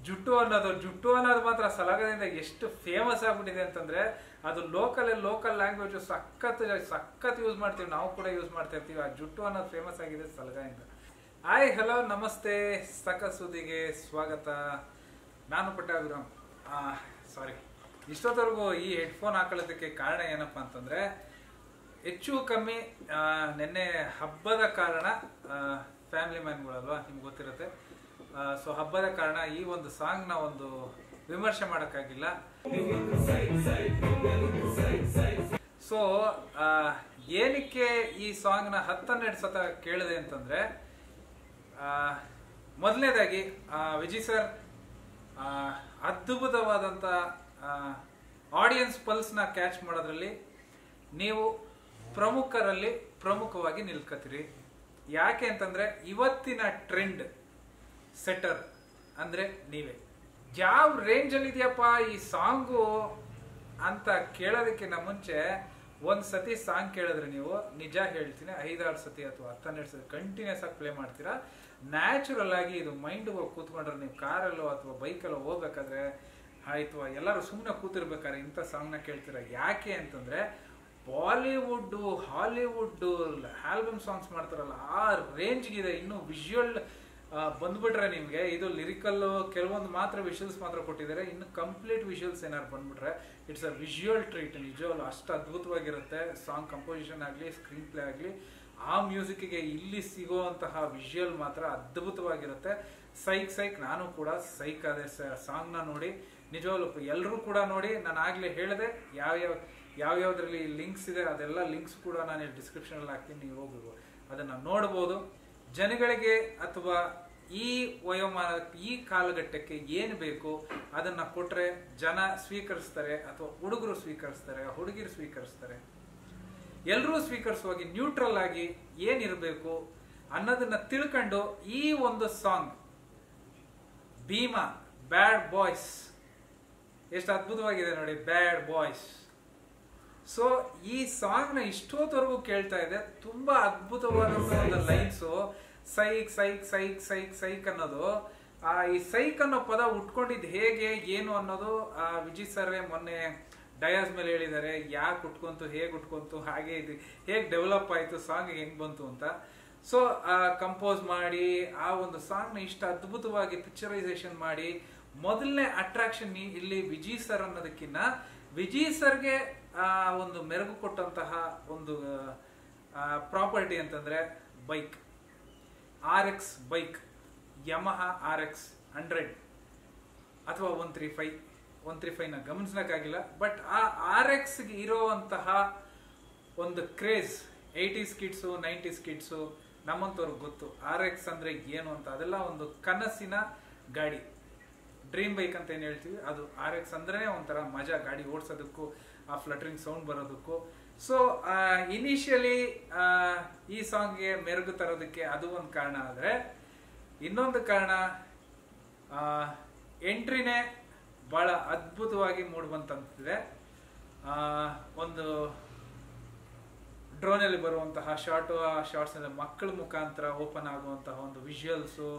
ಜುಟ್ಟು ಅನ್ನೋದು ಜುಟ್ಟು ಅನ್ನೋದು ಮಾತ್ರ ಸಲಗದಿಂದ ಎಷ್ಟು ಫೇಮಸ್ ಆಗ್ಬಿಟ್ಟಿದೆ ಅಂತಂದ್ರೆ ಅದು ಲೋಕಲ್ ಲೋಕಲ್ ಲ್ಯಾಂಗ್ವೇಜ್ ಸಖತ್ ಸಖತ್ ಯೂಸ್ ಮಾಡ್ತೀವಿ ನಾವು ಕೂಡ ಯೂಸ್ ಮಾಡ್ತಾ ಇರ್ತೀವಿ ಆ ಜುಟ್ಟು ಅನ್ನೋದು ಫೇಮಸ್ ಆಗಿದೆ ಸಲಗದಿಂದ ಹಾಯ್ ಹಲೋ ನಮಸ್ತೆ ಸಕ ಸುದ್ದಿಗೆ ಸ್ವಾಗತ ನಾನು ಪಟ್ಟಾಭಿರಾಮ್ ಸಾರಿ ಇಷ್ಟೊತ್ತವರೆಗೂ ಈ ಹೆಡ್ಫೋನ್ ಹಾಕೊಳ್ಳೋದಕ್ಕೆ ಕಾರಣ ಏನಪ್ಪಾ ಅಂತಂದ್ರೆ ಹೆಚ್ಚು ಕಮ್ಮಿ ಆ, ನಿನ್ನೆ ಹಬ್ಬದ ಕಾರಣ ಫ್ಯಾಮಿಲಿ ಮ್ಯಾನ್ಗಳಲ್ವಾ ನಿಮ್ಗೆ ಗೊತ್ತಿರುತ್ತೆ ಸೊ ಹಬ್ಬದ ಕಾರಣ ಈ ಒಂದು ಸಾಂಗ್ನ ಒಂದು ವಿಮರ್ಶೆ ಮಾಡೋಕ್ಕಾಗಿಲ್ಲ ಸೊ ಏನಕ್ಕೆ ಈ ಸಾಂಗ್ನ ಹತ್ತನ್ನೆರಡು ಸತ ಕೇಳಿದೆ ಅಂತಂದ್ರೆ ಮೊದಲನೇದಾಗಿ ವಿಜಯ್ ಸರ್ ಅದ್ಭುತವಾದಂಥ ಆಡಿಯನ್ಸ್ ಪಲ್ಸ್ನ ಕ್ಯಾಚ್ ಮಾಡೋದ್ರಲ್ಲಿ ನೀವು ಪ್ರಮುಖರಲ್ಲಿ ಪ್ರಮುಖವಾಗಿ ನಿಲ್ಕತ್ತೀರಿ ಯಾಕೆ ಅಂತಂದ್ರೆ ಇವತ್ತಿನ ಟ್ರೆಂಡ್ ಸೆಟರ್ ಅಂದ್ರೆ ನೀವೇ ಯಾವ ರೇಂಜಲ್ಲಿ ಇದೆಯಪ್ಪ ಈ ಸಾಂಗು ಅಂತ ಕೇಳೋದಕ್ಕಿಂತ ಮುಂಚೆ ಒಂದ್ ಸತಿ ಸಾಂಗ್ ಕೇಳಿದ್ರೆ ನೀವು ನಿಜ ಹೇಳ್ತೀನಿ ಐದಾರು ಸತಿ ಅಥವಾ ಹತ್ತನ್ನೆರಡು ಸತಿ ಕಂಟಿನ್ಯೂಸ್ ಆಗಿ ಪ್ಲೇ ಮಾಡ್ತೀರಾ ನ್ಯಾಚುರಲ್ ಆಗಿ ಇದು ಮೈಂಡ್ ಕೂತ್ಕೊಂಡ್ರೆ ನೀವು ಕಾರಲ್ಲೋ ಅಥವಾ ಬೈಕಲ್ಲೋ ಹೋಗ್ಬೇಕಾದ್ರೆ ಆಯ್ತು ಎಲ್ಲರೂ ಸುಮ್ಮನೆ ಕೂತಿರ್ಬೇಕಾದ್ರೆ ಇಂಥ ಸಾಂಗ್ನ ಕೇಳ್ತೀರಾ ಯಾಕೆ ಅಂತಂದ್ರೆ ಬಾಲಿವುಡ್ ಹಾಲಿವುಡ್ ಆಲ್ಬಮ್ ಸಾಂಗ್ಸ್ ಮಾಡ್ತಾರಲ್ಲ ಆ ರೇಂಜ್ಗಿದೆ ಇನ್ನು ವಿಜುವಲ್ ಬಂದ್ಬಿಟ್ರೆ ನಿಮಗೆ ಇದು ಲಿರಿಕಲ್ ಕೆಲವೊಂದು ಮಾತ್ರ ವಿಷುವಲ್ಸ್ ಮಾತ್ರ ಕೊಟ್ಟಿದ್ದಾರೆ ಇನ್ನು ಕಂಪ್ಲೀಟ್ ವಿಷುವಲ್ಸ್ ಏನಾದ್ರು ಬಂದ್ಬಿಟ್ರೆ ಇಟ್ಸ್ ಅ ವಿಜುವಲ್ ಟ್ರೀಟ್ ನಿಜವಲ್ಲ ಅಷ್ಟು ಅದ್ಭುತವಾಗಿರುತ್ತೆ ಸಾಂಗ್ ಕಂಪೋಸಿಷನ್ ಆಗಲಿ ಸ್ಕ್ರೀನ್ ಪ್ಲೇ ಆಗಲಿ ಆ ಮ್ಯೂಸಿಕ್ಗೆ ಇಲ್ಲಿ ಸಿಗುವಂತಹ ವಿಜುವಲ್ ಮಾತ್ರ ಅದ್ಭುತವಾಗಿರುತ್ತೆ ಸೈಕ್ ಸೈಕ್ ನಾನು ಕೂಡ ಸೈಕ್ ಅದೇ ಸಾಂಗ್ನ ನೋಡಿ ನಿಜವಾಗ್ಲೂ ಎಲ್ಲರೂ ಕೂಡ ನೋಡಿ ನಾನು ಆಗ್ಲೇ ಹೇಳಿದೆ ಯಾವ್ಯಾವ ಯಾವ್ಯಾವ್ದ್ರಲ್ಲಿ ಲಿಂಕ್ಸ್ ಇದೆ ಅದೆಲ್ಲ ಲಿಂಕ್ಸ್ ಕೂಡ ನಾನು ಡಿಸ್ಕ್ರಿಪ್ಷನ್ ಅಲ್ಲಿ ಹಾಕ್ತೀನಿ ನೀವು ಹೋಗ್ಬೇಕು ಅದನ್ನ ನೋಡ್ಬೋದು ಜನಗಳಿಗೆ ಅಥವಾ ಈ ವಯೋಮಾನ ಈ ಕಾಲಘಟ್ಟಕ್ಕೆ ಏನು ಬೇಕು ಅದನ್ನ ಕೊಟ್ರೆ ಜನ ಸ್ವೀಕರಿಸ್ತಾರೆ ಅಥವಾ ಹುಡುಗರು ಸ್ವೀಕರಿಸ್ತಾರೆ ಹುಡುಗಿರು ಸ್ವೀಕರಿಸ್ತಾರೆ ಎಲ್ಲರೂ ಸ್ವೀಕರಿಸುವಾಗಿ ನ್ಯೂಟ್ರಲ್ ಆಗಿ ಏನಿರಬೇಕು ಅನ್ನೋದನ್ನ ತಿಳ್ಕೊಂಡು ಈ ಒಂದು ಸಾಂಗ್ ಭೀಮಾ ಬ್ಯಾಡ್ ಬಾಯ್ಸ್ ಎಷ್ಟು ಅದ್ಭುತವಾಗಿದೆ ನೋಡಿ ಬ್ಯಾಡ್ ಬಾಯ್ಸ್ ಸೊ ಈ ಸಾಂಗ್ ನ ಇಷ್ಟೊತ್ತವರೆಗೂ ಕೇಳ್ತಾ ಇದೆ ತುಂಬಾ ಅದ್ಭುತವಾದಂತ ಒಂದು ಲೈನ್ಸು ಸೈಕ್ ಸೈಕ್ ಸೈಕ್ ಸೈಕ್ ಸೈಕ್ ಅನ್ನೋದು ಆ ಈ ಸೈಕ್ ಅನ್ನೋ ಪದ ಉಟ್ಕೊಂಡಿದ್ ಹೇಗೆ ಏನು ಅನ್ನೋದು ಆ ವಿಜಯ್ ಸರ್ರೆ ಮೊನ್ನೆ ಡಯಾಸ್ ಮೇಲೆ ಹೇಳಿದ್ದಾರೆ ಯಾಕೆ ಉಟ್ಕೊಂತು ಹೇಗೆ ಉಟ್ಕೊಂತು ಹಾಗೆ ಇದು ಹೇಗೆ ಡೆವಲಪ್ ಆಯ್ತು ಸಾಂಗ್ ಹೆಂಗ್ ಬಂತು ಅಂತ ಸೊ ಕಂಪೋಸ್ ಮಾಡಿ ಆ ಒಂದು ಸಾಂಗ್ ನ ಇಷ್ಟ ಅದ್ಭುತವಾಗಿ ಪಿಕ್ಚರೈಸೇಷನ್ ಮಾಡಿ ಮೊದಲನೇ ಅಟ್ರಾಕ್ಷನ್ ಇಲ್ಲಿ ವಿಜಯ್ ಸರ್ ಅನ್ನೋದಕ್ಕಿಂತ ವಿಜಯ್ ಸರ್ಗೆ ಆ ಒಂದು ಮೆರುಗು ಕೊಟ್ಟಂತಹ ಒಂದು ಪ್ರಾಪರ್ಟಿ ಅಂತಂದ್ರೆ bike R X bike Yamaha R X hundred ಅಥವಾ one three five one three ಫೈವ್ನ ಗಮನಿಸ್ಲಿಕ್ಕಾಗಿಲ್ಲ ಬಟ್ ಆ ಆರ್ ಎಕ್ಸ್ಗೆ ಇರೋವಂತಹ ಒಂದು craze eighties kids nineties kids ನಮ್ಮಂತವ್ರಿಗೆ ಗೊತ್ತು ಆರ್ ಎಕ್ಸ್ ಅಂದ್ರೆ ಏನು ಅಂತ ಅದೆಲ್ಲ ಒಂದು ಕನಸಿನ ಗಾಡಿ ಡ್ರೀಮ್ ಬೈಕ್ ಅಂತ ಏನು ಹೇಳ್ತೀವಿ ಅದು ಆರ್ ಎಕ್ಸ್ ಅಂದ್ರೆ ಒಂಥರ ಮಜಾ ಗಾಡಿ ಓಡಿಸೋದಕ್ಕೂ ಆ ಫ್ಲಟರಿಂಗ್ ಸೌಂಡ್ ಬರೋದಕ್ಕೂ ಸೊ ಇನಿಷಿಯಲಿ ಈ ಸಾಂಗ್ಗೆ ಮೆರುಗು ತರೋದಕ್ಕೆ ಅದು ಒಂದು ಕಾರಣ ಆದರೆ ಇನ್ನೊಂದು ಕಾರಣ ಎಂಟ್ರಿನೇ ಬಹಳ ಅದ್ಭುತವಾಗಿ ಮೂಡ್ಬಂತಿದೆ ಒಂದು ಡ್ರೋನಲ್ಲಿ ಬರುವಂತಹ ಶಾರ್ಟು ಆ ಶಾರ್ಟ್ಸ್ ಮಕ್ಕಳ ಮುಖಾಂತರ ಓಪನ್ ಆಗುವಂತಹ ಒಂದು ವಿಜುವಲ್ಸು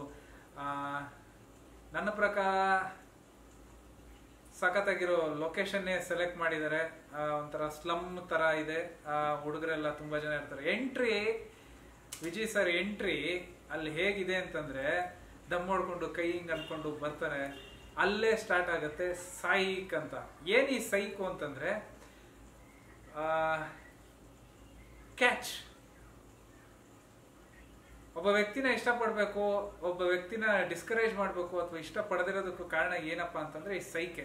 ನನ್ನ ಪ್ರಕಾರ ಸಖತ್ತಾಗಿರೋ ಲೊಕೇಶನ್ನೇ ಸೆಲೆಕ್ಟ್ ಮಾಡಿದ್ದಾರೆ ಒಂಥರ ಸ್ಲಮ್ ತರ ಇದೆ ಹುಡುಗರೆಲ್ಲ ತುಂಬಾ ಜನ ಇರ್ತಾರೆ ಎಂಟ್ರಿ ವಿಜಯ್ ಸರ್ ಎಂಟ್ರಿ ಅಲ್ಲಿ ಹೇಗಿದೆ ಅಂತಂದ್ರೆ ದಮ್ ಹೊಡ್ಕೊಂಡು ಕೈ ಹಿಂಗ್ ಅನ್ಕೊಂಡು ಬರ್ತಾರೆ ಅಲ್ಲೇ ಸ್ಟಾರ್ಟ್ ಆಗುತ್ತೆ ಸೈಕ್ ಅಂತ ಏನ್ ಈ ಸೈಕು ಅಂತಂದ್ರೆ ಕ್ಯಾಚ್ ಒಬ್ಬ ವ್ಯಕ್ತಿನ ಇಷ್ಟಪಡ್ಬೇಕು ಒಬ್ಬ ವ್ಯಕ್ತಿನ ಡಿಸ್ಕರೇಜ್ ಮಾಡಬೇಕು ಅಥವಾ ಇಷ್ಟ ಪಡೆದಿರೋದಕ್ಕೂ ಕಾರಣ ಏನಪ್ಪಾ ಅಂತಂದ್ರೆ ಈ ಸೈಕೆ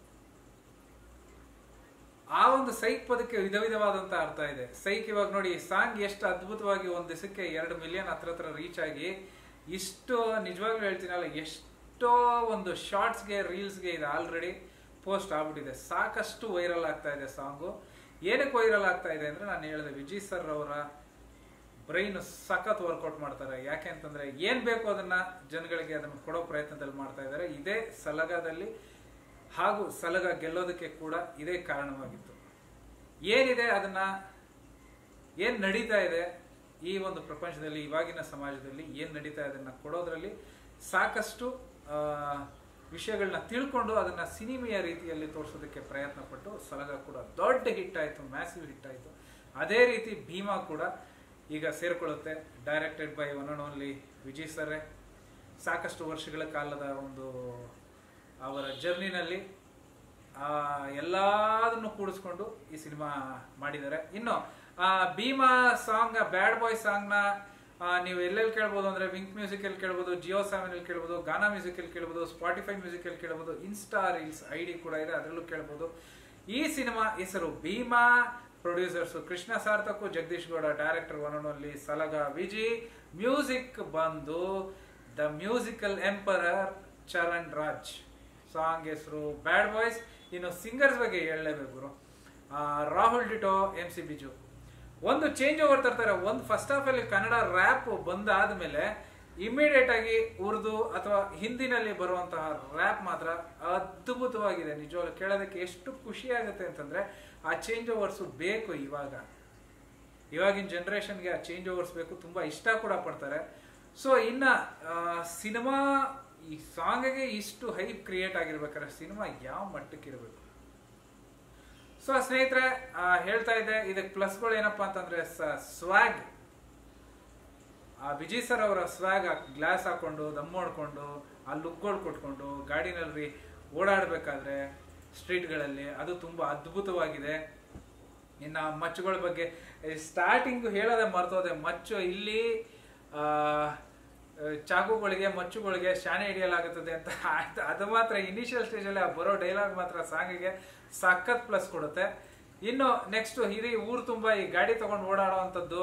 ಆ ಒಂದು ಸೈಕ್ ಪದಕ್ಕೆ ವಿಧ ವಿಧವಾದಂತ ಅರ್ಥ ಇದೆ ಸೈಕ್ ಇವಾಗ ನೋಡಿ ಸಾಂಗ್ ಎಷ್ಟು ಅದ್ಭುತವಾಗಿ ಒಂದ್ ದಿವಸಕ್ಕೆ ಎರಡು ಮಿಲಿಯನ್ ಹತ್ರ ಹತ್ರ ರೀಚ್ ಆಗಿ ಇಷ್ಟು ನಿಜವಾಗ್ಲೂ ಹೇಳ್ತೀನಲ್ಲ ಎಷ್ಟೋ ಒಂದು ಶಾರ್ಟ್ಸ್ಗೆ ರೀಲ್ಸ್ಗೆ ಇದು ಆಲ್ರೆಡಿ ಪೋಸ್ಟ್ ಆಗ್ಬಿಟ್ಟಿದೆ ಸಾಕಷ್ಟು ವೈರಲ್ ಆಗ್ತಾ ಇದೆ ಸಾಂಗು ಏನಕ್ಕೆ ವೈರಲ್ ಆಗ್ತಾ ಇದೆ ಅಂದ್ರೆ ನಾನು ಹೇಳಿದೆ ವಿಜಯ್ ಸರ್ ಅವರ ಬ್ರೈನ್ ಸಖತ್ ವರ್ಕೌಟ್ ಮಾಡ್ತಾರೆ ಯಾಕೆ ಅಂತಂದ್ರೆ ಏನ್ ಬೇಕು ಅದನ್ನ ಜನಗಳಿಗೆ ಅದನ್ನು ಕೊಡೋ ಪ್ರಯತ್ನದಲ್ಲಿ ಮಾಡ್ತಾ ಇದ್ದಾರೆ ಇದೇ ಸಲಗದಲ್ಲಿ ಹಾಗೂ ಸಲಗ ಗೆಲ್ಲೋದಕ್ಕೆ ಕೂಡ ಇದೇ ಕಾರಣವಾಗಿತ್ತು ಏನಿದೆ ಅದನ್ನ ಏನ್ ನಡೀತಾ ಇದೆ ಈ ಒಂದು ಪ್ರಪಂಚದಲ್ಲಿ ಇವಾಗಿನ ಸಮಾಜದಲ್ಲಿ ಏನ್ ನಡೀತಾ ಇದೆ ಅದನ್ನ ಕೊಡೋದ್ರಲ್ಲಿ ಸಾಕಷ್ಟು ಆ, ವಿಷಯಗಳನ್ನ ತಿಳ್ಕೊಂಡು ಅದನ್ನ ಸಿನಿಮೆಯ ರೀತಿಯಲ್ಲಿ ತೋರಿಸೋದಕ್ಕೆ ಪ್ರಯತ್ನ ಪಟ್ಟು ಸಲಗ ಕೂಡ ದೊಡ್ಡ ಹಿಟ್ ಆಯಿತು ಮ್ಯಾಸಿವ್ ಹಿಟ್ ಆಯಿತು ಅದೇ ರೀತಿ ಭೀಮಾ ಕೂಡ ಈಗ ಸೇರ್ಕೊಳ್ಳುತ್ತೆ directed by one and only Vijay ಸರ್ರೆ ಸಾಕಷ್ಟು ವರ್ಷಗಳ ಕಾಲದ ಒಂದು ಅವರ ಜರ್ನಿನಲ್ಲಿ ಎಲ್ಲದನ್ನು ಕೂಡಿಸ್ಕೊಂಡು ಈ ಸಿನಿಮಾ ಮಾಡಿದ್ದಾರೆ ಇನ್ನು ಆ ಭೀಮಾ ಸಾಂಗ್ ಬ್ಯಾಡ್ ಬಾಯ್ ಸಾಂಗ್ನ ನೀವು ಎಲ್ಲೆಲ್ಲಿ ಕೇಳ್ಬೋದು ಅಂದ್ರೆ ವಿಂಕ್ ಮ್ಯೂಸಿಕಲ್ಲಿ ಕೇಳ್ಬೋದು ಜಿಯೋ ಸೆವೆನಲ್ಲಿ ಕೇಳ್ಬೋದು ಗಾನಾ ಮ್ಯೂಸಿಕಲ್ಲಿ ಕೇಳ್ಬೋದು ಸ್ಪಾಟಿಫೈ ಮ್ಯೂಸಿಕಲ್ಲಿ ಕೇಳ್ಬೋದು ಇನ್ಸ್ಟಾ ರೀಲ್ಸ್ ಐ ಡಿ ಕೂಡ ಇದೆ ಅದರಲ್ಲೂ ಕೇಳ್ಬೋದು ಈ ಸಿನಿಮಾ ಹೆಸರು Bheema producers Krishna Sarthak Jagadish Gowda director one and only Salaga Viji music ಬಂದು the musical emperor Charan Raj song ಹೆಸರು ಬ್ಯಾಡ್ ಬಾಯ್ಸ್ ಇನ್ನು ಸಿಂಗರ್ಸ್ ಬಗ್ಗೆ ಹೇಳಲೇಬೇಕು ಗುರು ಆ, ರಾಹುಲ್ ಡಿಟೋ ಎಂ ಸಿ ಬಿಜು ಒಂದು ಚೇಂಜ್ ಓವರ್ ತರ್ತಾರೆ ಒಂದು ಫಸ್ಟ್ ಹಾಫ್ ಅಲ್ಲಿ ಕನ್ನಡ ರ್ಯಾಪ್ ಬಂದಾದ್ಮೇಲೆ ಇಮಿಡಿಯೇಟ್ ಆಗಿ ಉರ್ದು ಅಥವಾ ಹಿಂದಿನಲ್ಲಿ ಬರುವಂತಹ ರ್ಯಾಪ್ ಮಾತ್ರ ಅದ್ಭುತವಾಗಿದೆ ನಿಜವಾಗ್ಲೂ ಕೇಳೋದಕ್ಕೆ ಎಷ್ಟು ಖುಷಿ ಆಗುತ್ತೆ ಅಂತಂದ್ರೆ ಆ ಚೇಂಜ್ ಓವರ್ಸ್ ಬೇಕು ಇವಾಗ ಇವಾಗಿನ ಜನ್ರೇಷನ್ಗೆ ಆ ಚೇಂಜ್ ಓವರ್ಸ್ ಬೇಕು ತುಂಬಾ ಇಷ್ಟ ಕೂಡ ಪಡ್ತಾರೆ ಸೊ ಇನ್ನ ಸಿನಿಮಾ ಈ ಸಾಂಗ್ಗೆ ಇಷ್ಟು ಹೈಪ್ ಕ್ರಿಯೇಟ್ ಆಗಿರ್ಬೇಕಾದ್ರೆ ಸಿನಿಮಾ ಯಾವ ಮಟ್ಟಕ್ಕೆ ಇರಬೇಕು ಸೊ ಸ್ನೇಹಿತರೆ ಆ, ಹೇಳ್ತಾ ಇದ್ದೆ ಇದಕ್ಕೆ ಪ್ಲಸ್ಗಳು ಏನಪ್ಪಾ ಅಂತಂದ್ರೆ ಸ್ವಾಗ್ ಆ ವಿಜಯ್ ಸರ್ ಅವರ ಸ್ವಾಗ್ ಗ್ಲಾಸ್ ಹಾಕೊಂಡು ದಮ್ ಮಾಡ್ಕೊಂಡು ಆ ಲುಕ್ಗಳು ಕೊಟ್ಕೊಂಡು ಗಾಡಿನಲ್ಲಿ ಓಡಾಡಬೇಕಾದ್ರೆ ಸ್ಟ್ರೀಟ್ಗಳಲ್ಲಿ ಅದು ತುಂಬಾ ಅದ್ಭುತವಾಗಿದೆ ಇನ್ನು ಮಚ್ಚುಗಳ ಬಗ್ಗೆ ಸ್ಟಾರ್ಟಿಂಗ್ ಹೇಳೋದೆ ಮರ್ತೋದೆ ಮಚ್ಚು ಇಲ್ಲಿ ಆ, ಚಾಕುಗಳಿಗೆ ಮಚ್ಚುಗಳಿಗೆ ಶಾನೆ ಹಿಡಿಯಲಾಗುತ್ತದೆ ಅಂತ ಆಯ್ತು ಅದು ಮಾತ್ರ ಇನಿಷಿಯಲ್ ಸ್ಟೇಜಲ್ಲಿ ಆ ಬರೋ ಡೈಲಾಗ್ ಮಾತ್ರ ಸಾಂಗಿಗೆ ಸಖತ್ ಪ್ಲಸ್ ಕೊಡುತ್ತೆ ಇನ್ನು ನೆಕ್ಸ್ಟ್ ಹಿರಿ ಊರು ತುಂಬಾ ಈ ಗಾಡಿ ತಗೊಂಡು ಓಡಾಡೋ ಅಂಥದ್ದು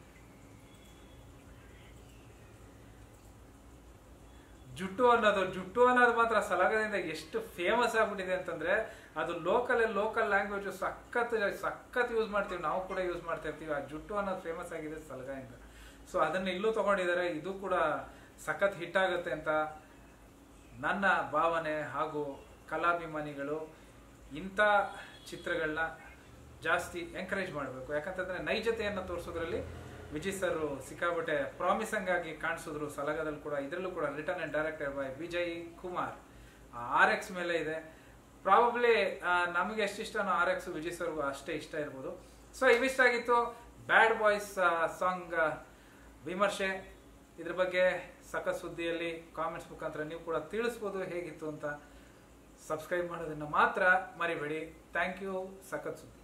ಜುಟ್ಟು ಅನ್ನೋದು ಜುಟ್ಟು ಅನ್ನೋದು ಮಾತ್ರ ಸಲಗದಿಂದ ಎಷ್ಟು ಫೇಮಸ್ ಆಗ್ಬಿಟ್ಟಿದೆ ಅಂತಂದ್ರೆ ಅದು ಲೋಕಲ್ ಲೋಕಲ್ ಲ್ಯಾಂಗ್ವೇಜ್ ಸಖತ್ ಸಖತ್ ಯೂಸ್ ಮಾಡ್ತೀವಿ ನಾವು ಕೂಡ ಯೂಸ್ ಮಾಡ್ತಾ ಇರ್ತೀವಿ ಆ ಜುಟ್ಟು ಅನ್ನೋದು ಫೇಮಸ್ ಆಗಿದೆ ಸಲಗದಿಂದ ಸೊ ಅದನ್ನ ಇಲ್ಲೂ ತಗೊಂಡಿದ್ದಾರೆ ಇದು ಕೂಡ ಸಖತ್ ಹಿಟ್ ಆಗುತ್ತೆ ಅಂತ ನನ್ನ ಭಾವನೆ ಹಾಗೂ ಕಲಾಭಿಮಾನಿಗಳು ಇಂಥ ಚಿತ್ರಗಳನ್ನ ಜಾಸ್ತಿ ಎಂಕರೇಜ್ ಮಾಡಬೇಕು ಯಾಕಂತಂದ್ರೆ ನೈಜತೆಯನ್ನು ತೋರಿಸೋದ್ರಲ್ಲಿ ವಿಜಯ್ ಸರ್ ಸಿಕ್ಕಾಬಟ್ಟೆ ಪ್ರಾಮಿಸಿಂಗ್ ಆಗಿ ಕಾಣಿಸಿದ್ರು ಸಲಗದಲ್ಲಿ ಕೂಡ ಇದರಲ್ಲೂ ಕೂಡ return and director by Vijay Kumar R X ಮೇಲೆ ಇದೆ ಪ್ರಾಬಬ್ಲಿ ನಮಗೆ ಎಷ್ಟು ಇಷ್ಟನೋ ಆರ್ ಎಕ್ಸ್ ವಿಜಯ್ ಸರ್ಗೂ ಅಷ್ಟೇ ಇಷ್ಟ ಇರ್ಬೋದು ಸೊ ಇವಿಷ್ಟ ಆಗಿತ್ತು ಬ್ಯಾಡ್ ಬಾಯ್ಸ್ ಸಾಂಗ್ ವಿಮರ್ಶೆ ಇದ್ರ ಬಗ್ಗೆ ಸಖತ್ ಸುದ್ದಿಯಲ್ಲಿ ಕಾಮೆಂಟ್ಸ್ ಮುಖಾಂತರ ನೀವು ಕೂಡ ತಿಳಿಸ್ಬೋದು ಹೇಗಿತ್ತು ಅಂತ ಸಬ್ಸ್ಕ್ರೈಬ್ ಮಾಡೋದನ್ನ ಮಾತ್ರ ಮರಿಬೇಡಿ ಥ್ಯಾಂಕ್ ಯು ಸಖತ್ ಸುದ್ದಿ